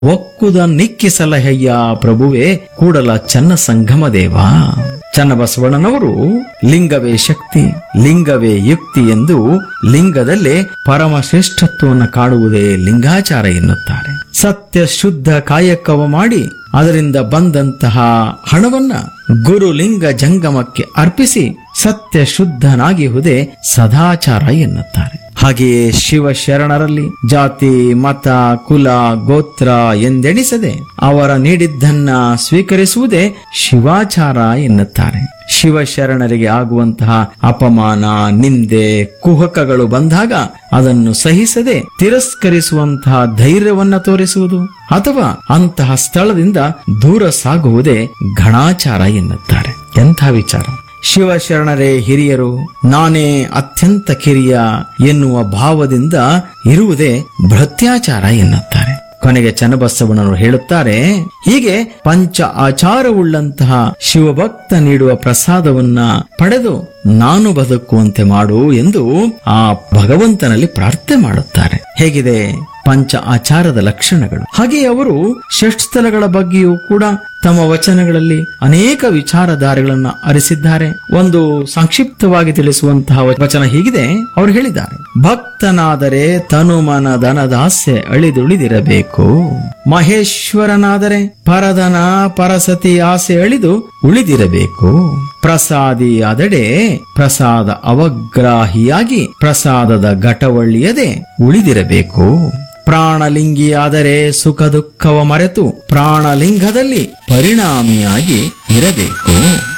ಒಕ್ಕುದ ನಿಕ್ಕಿಸಲಹಯ್ಯ ಪ್ರಭುವೆ ಕೂಡಲ ಚನ್ನ ಸಂಗಮ ದೇವ ಚನ್ನಬಸವಣ್ಣನವರು ಲಿಂಗವೇ ಶಕ್ತಿ ಲಿಂಗವೇ ಯುಕ್ತಿ ಎಂದು ಲಿಂಗದಲ್ಲೇ ಪರಮ ಶ್ರೇಷ್ಠತ್ವವನ್ನು ಕಾಡುವುದೇ ಲಿಂಗಾಚಾರ ಎನ್ನುತ್ತಾರೆ ಸತ್ಯ ಶುದ್ಧ ಕಾಯಕವ ಮಾಡಿ ಅದರಿಂದ ಬಂದಂತಹ ಹಣವನ್ನ ಗುರು ಲಿಂಗ ಜಂಗಮಕ್ಕೆ ಅರ್ಪಿಸಿ ಸತ್ಯ ಶುದ್ಧನಾಗಿಹುದೇ ಸದಾಚಾರ ಎನ್ನುತ್ತಾರೆ ಹಾಗೆಯೇ ಶಿವ ಶರಣರಲ್ಲಿ ಜಾತಿ ಮತ ಕುಲ ಗೋತ್ರ ಎಂದೆಣಿಸದೆ ಅವರ ನೀಡಿದ್ದನ್ನ ಸ್ವೀಕರಿಸುವುದೇ ಶಿವಾಚಾರ ಎನ್ನುತ್ತಾರೆ ಶಿವಶರಣರಿಗೆ ಆಗುವಂತಹ ಅಪಮಾನ ನಿಂದೆ ಕುಹಕಗಳು ಬಂದಾಗ ಅದನ್ನು ಸಹಿಸದೆ ತಿರಸ್ಕರಿಸುವಂತಹ ಧೈರ್ಯವನ್ನ ತೋರಿಸುವುದು ಅಥವಾ ಅಂತಹ ಸ್ಥಳದಿಂದ ದೂರ ಸಾಗುವುದೇ ಘಣಾಚಾರ ಎನ್ನುತ್ತಾರೆ ಎಂಥ ವಿಚಾರ ಶಿವಶರಣರೇ ಹಿರಿಯರು ನಾನೇ ಅತ್ಯಂತ ಕಿರಿಯ ಎನ್ನುವ ಭಾವದಿಂದ ಇರುವುದೇ ಭೃತ್ಯಾಚಾರ ಎನ್ನುತ್ತಾರೆ ಕೊನೆಗೆ ಚನ್ನಬಸವಣ್ಣನವರು ಹೇಳುತ್ತಾರೆ ಹೀಗೆ ಪಂಚ ಆಚಾರವುಳ್ಳಂತಹ ಶಿವಭಕ್ತ ನೀಡುವ ಪ್ರಸಾದವನ್ನ ಪಡೆದು ನಾನು ಬದುಕುವಂತೆ ಮಾಡು ಎಂದು ಆ ಭಗವಂತನಲ್ಲಿ ಪ್ರಾರ್ಥನೆ ಮಾಡುತ್ತಾರೆ ಹೇಗಿದೆ ಪಂಚ ಆಚಾರದ ಲಕ್ಷಣಗಳು ಹಾಗೆ ಅವರು ಷಷ್ಠಸ್ಥಲಗಳ ಬಗ್ಗೆಯೂ ಕೂಡ ತಮ್ಮ ವಚನಗಳಲ್ಲಿ ಅನೇಕ ವಿಚಾರಧಾರೆಗಳನ್ನ ಅರಿಸಿದ್ದಾರೆ ಒಂದು ಸಂಕ್ಷಿಪ್ತವಾಗಿ ತಿಳಿಸುವಂತಹ ವಚನ ಹೀಗಿದೆ ಅವರು ಹೇಳಿದ್ದಾರೆ ಭಕ್ತನಾದರೆ ತನು ಮನ ಧನದಾಸ್ಯ ಅಳಿದುಳಿದಿರಬೇಕು ಮಹೇಶ್ವರನಾದರೆ ಪರದನ ಪರಸತಿ ಆಸೆ ಅಳಿದು ಉಳಿದಿರಬೇಕು ಪ್ರಸಾದಿ ಅದಡೆ ಪ್ರಸಾದ ಅವಗ್ರಾಹಿಯಾಗಿ ಪ್ರಸಾದದ ಘಟವಳ್ಳಿಯದೆ ಉಳಿದಿರಬೇಕು ಪ್ರಾಣಲಿಂಗಿಯಾದರೆ ಸುಖ ದುಃಖವ ಮರೆತು ಪ್ರಾಣಲಿಂಗದಲ್ಲಿ ಪರಿಣಾಮಿಯಾಗಿ ಇರಬೇಕು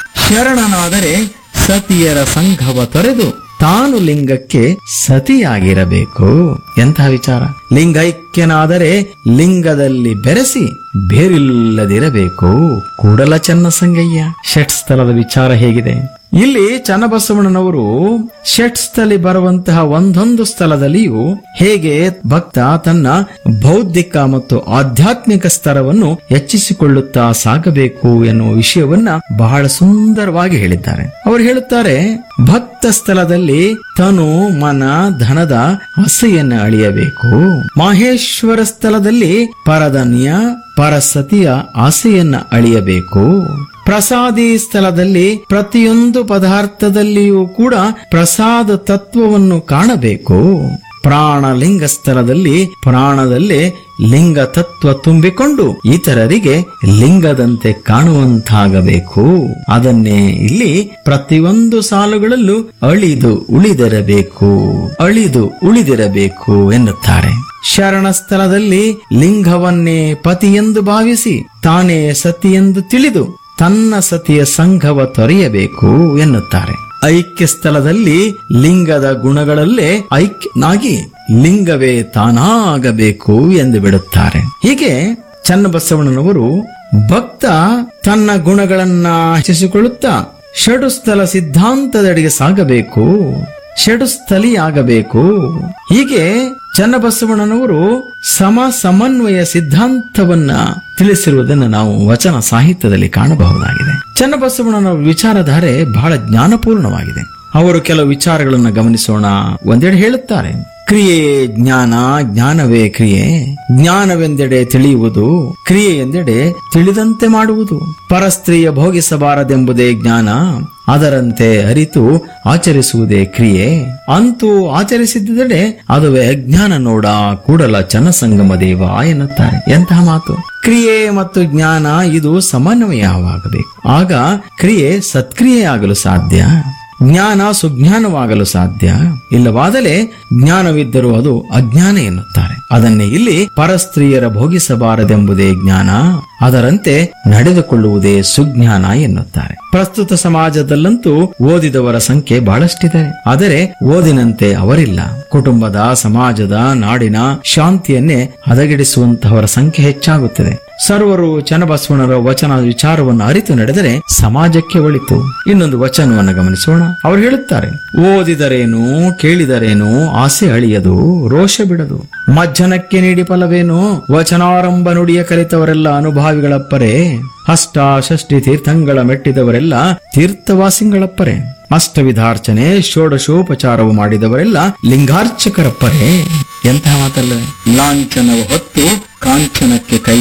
ಶರಣನಾದರೆ ಸತಿಯರ ಸಂಘವ ತೊರೆದು ತಾನು ಲಿಂಗಕ್ಕೆ ಸತಿಯಾಗಿರಬೇಕು ಎಂತಹ ವಿಚಾರ ಲಿಂಗೈಕ್ಯನಾದರೆ ಲಿಂಗದಲ್ಲಿ ಬೆರೆಸಿ ಬೇರಿಲ್ಲದಿರಬೇಕು ಕೂಡಲ ಚನ್ನ ಸಂಗಯ್ಯ ಷಟ್ ಸ್ಥಳದ ವಿಚಾರ ಹೇಗಿದೆ ಇಲ್ಲಿ ಚನ್ನಬಸವಣ್ಣನವರು ಷಟ್ ಸ್ಥಳಿ ಬರುವಂತಹ ಒಂದೊಂದು ಸ್ಥಳದಲ್ಲಿಯೂ ಹೇಗೆ ಭಕ್ತ ತನ್ನ ಬೌದ್ಧಿಕ ಮತ್ತು ಆಧ್ಯಾತ್ಮಿಕ ಸ್ತರವನ್ನು ಹೆಚ್ಚಿಸಿಕೊಳ್ಳುತ್ತಾ ಸಾಗಬೇಕು ಎನ್ನುವ ವಿಷಯವನ್ನ ಬಹಳ ಸುಂದರವಾಗಿ ಹೇಳಿದ್ದಾರೆ ಅವರು ಹೇಳುತ್ತಾರೆ ಭಕ್ತ ಸ್ಥಳದಲ್ಲಿ ತನು ಮನ ಧನದ ಆಸೆಯನ್ನು ಅಳಿಯಬೇಕು ಮಾಹೇಶ್ವರ ಸ್ಥಳದಲ್ಲಿ ಪರಧನ್ಯ ಪರಸತಿಯ ಆಸೆಯನ್ನ ಅಳಿಯಬೇಕು ಪ್ರಸಾದಿ ಸ್ಥಳದಲ್ಲಿ ಪ್ರತಿಯೊಂದು ಪದಾರ್ಥದಲ್ಲಿಯೂ ಕೂಡ ಪ್ರಸಾದ ತತ್ವವನ್ನು ಕಾಣಬೇಕು ಪ್ರಾಣಲಿಂಗ ಸ್ಥಳದಲ್ಲಿ ಪ್ರಾಣದಲ್ಲೇ ಲಿಂಗ ತತ್ವ ತುಂಬಿಕೊಂಡು ಇತರರಿಗೆ ಲಿಂಗದಂತೆ ಕಾಣುವಂತಾಗಬೇಕು ಅದನ್ನೇ ಇಲ್ಲಿ ಪ್ರತಿಯೊಂದು ಸಾಲುಗಳಲ್ಲೂ ಅಳಿದು ಉಳಿದಿರಬೇಕು ಅಳಿದು ಉಳಿದಿರಬೇಕು ಎನ್ನುತ್ತಾರೆ ಶರಣ ಸ್ಥಳದಲ್ಲಿ ಲಿಂಗವನ್ನೇ ಪತಿಯೆಂದು ಭಾವಿಸಿ ತಾನೇ ಸತಿಯೆಂದು ತಿಳಿದು ತನ್ನ ಸತಿಯ ಸಂಘವ ತೊರೆಯಬೇಕು ಎನ್ನುತ್ತಾರೆ ಐಕ್ಯ ಸ್ಥಳದಲ್ಲಿ ಲಿಂಗದ ಗುಣಗಳಲ್ಲೇ ಐಕ್ಯನಾಗಿ ಲಿಂಗವೇ ತಾನಾಗಬೇಕು ಎಂದು ಬಿಡುತ್ತಾರೆ ಹೀಗೆ ಚನ್ನಬಸವಣ್ಣನವರು ಭಕ್ತ ತನ್ನ ಗುಣಗಳನ್ನ ಹೆಚ್ಚಿಸಿಕೊಳ್ಳುತ್ತಾ ಷಡು ಸ್ಥಳ ಸಿದ್ಧಾಂತದಡಿಗೆ ಸಾಗಬೇಕು ಷಡು ಸ್ಥಳಿಯಾಗಬೇಕು ಹೀಗೆ ಚನ್ನಬಸವಣ್ಣನವರು ಸಮ ಸಮನ್ವಯ ಸಿದ್ಧಾಂತವನ್ನ ತಿಳಿಸಿರುವುದನ್ನು ನಾವು ವಚನ ಸಾಹಿತ್ಯದಲ್ಲಿ ಕಾಣಬಹುದಾಗಿದೆ ಚನ್ನಬಸವಣ್ಣನವರ ವಿಚಾರಧಾರೆ ಬಹಳ ಜ್ಞಾನಪೂರ್ಣವಾಗಿದೆ ಅವರು ಕೆಲವು ವಿಚಾರಗಳನ್ನು ಗಮನಿಸೋಣ ಒಂದೆಡೆ ಹೇಳುತ್ತಾರೆ ಕ್ರಿಯೆ ಜ್ಞಾನ ಜ್ಞಾನವೇ ಕ್ರಿಯೆ ಜ್ಞಾನವೆಂದೆಡೆ ತಿಳಿಯುವುದು ಕ್ರಿಯೆ ಎಂದೆಡೆ ತಿಳಿದಂತೆ ಮಾಡುವುದು ಪರಸ್ತ್ರೀಯ ಭೋಗಿಸಬಾರದೆಂಬುದೇ ಜ್ಞಾನ ಅದರಂತೆ ಅರಿತು ಆಚರಿಸುವುದೇ ಕ್ರಿಯೆ ಅಂತೂ ಆಚರಿಸಿದ್ದೆಡೆ ಅದುವೇ ಅಜ್ಞಾನ ನೋಡ ಕೂಡಲ ಚನ್ನಸಂಗಮ ದೇವ ಎನ್ನುತ್ತಾರೆ ಎಂತಹ ಮಾತು ಕ್ರಿಯೆ ಮತ್ತು ಜ್ಞಾನ ಇದು ಸಮನ್ವಯವಾಗಬೇಕು ಆಗ ಕ್ರಿಯೆ ಸತ್ಕ್ರಿಯೆಯಾಗಲು ಸಾಧ್ಯ ಜ್ಞಾನ ಸುಜ್ಞಾನವಾಗಲು ಸಾಧ್ಯ ಇಲ್ಲವಾದರೆ ಜ್ಞಾನವಿದ್ದರೂ ಅದು ಅಜ್ಞಾನ ಎನ್ನುತ್ತಾರೆ ಅದನ್ನೇ ಇಲ್ಲಿ ಪರಸ್ತ್ರೀಯರ ಭೋಗಿಸಬಾರದೆಂಬುದೇ ಜ್ಞಾನ ಅದರಂತೆ ನಡೆದುಕೊಳ್ಳುವುದೇ ಸುಜ್ಞಾನ ಎನ್ನುತ್ತಾರೆ ಪ್ರಸ್ತುತ ಸಮಾಜದಲ್ಲಂತೂ ಓದಿದವರ ಸಂಖ್ಯೆ ಬಹಳಷ್ಟಿದೆ ಆದರೆ ಓದಿನಂತೆ ಅವರಿಲ್ಲ ಕುಟುಂಬದ ಸಮಾಜದ ನಾಡಿನ ಶಾಂತಿಯನ್ನೇ ಹದಗೆಡಿಸುವಂತಹವರ ಸಂಖ್ಯೆ ಹೆಚ್ಚಾಗುತ್ತದೆ ಸರ್ವರು ಚನ್ನಬಸವಣ್ಣರ ವಚನ ವಿಚಾರವನ್ನು ಅರಿತು ನಡೆದರೆ ಸಮಾಜಕ್ಕೆ ಒಳಿತು ಇನ್ನೊಂದು ವಚನವನ್ನು ಗಮನಿಸೋಣ ಅವರು ಹೇಳುತ್ತಾರೆ ಓದಿದರೇನು ಕೇಳಿದರೇನು ಆಸೆ ಅಳಿಯದು ರೋಷ ಬಿಡದು ಮಜ್ಜನಕ್ಕೆ ನೀಡಿ ಫಲವೇನು ವಚನಾರಂಭ ನುಡಿಯ ಕಲಿತವರೆಲ್ಲ ಅನುಭಾವಿಗಳಪ್ಪರೇ ಅಷ್ಟ ಷಷ್ಠಿ ತೀರ್ಥಂಗಳ ಮೆಟ್ಟಿದವರೆಲ್ಲ ತೀರ್ಥವಾಸಿಗಳಪ್ಪರೇ ಅಷ್ಟವಿಧಾರ್ಚನೆ ಷೋಡಶೋಪಚಾರವು ಮಾಡಿದವರೆಲ್ಲ ಲಿಂಗಾರ್ಚಕರಪ್ಪರೇ ಎಂತಹ ಮಾತಲ್ಲ ಲಾಂಛನವು ಹೊತ್ತು ಕಾಂಚನಕ್ಕೆ ಕೈ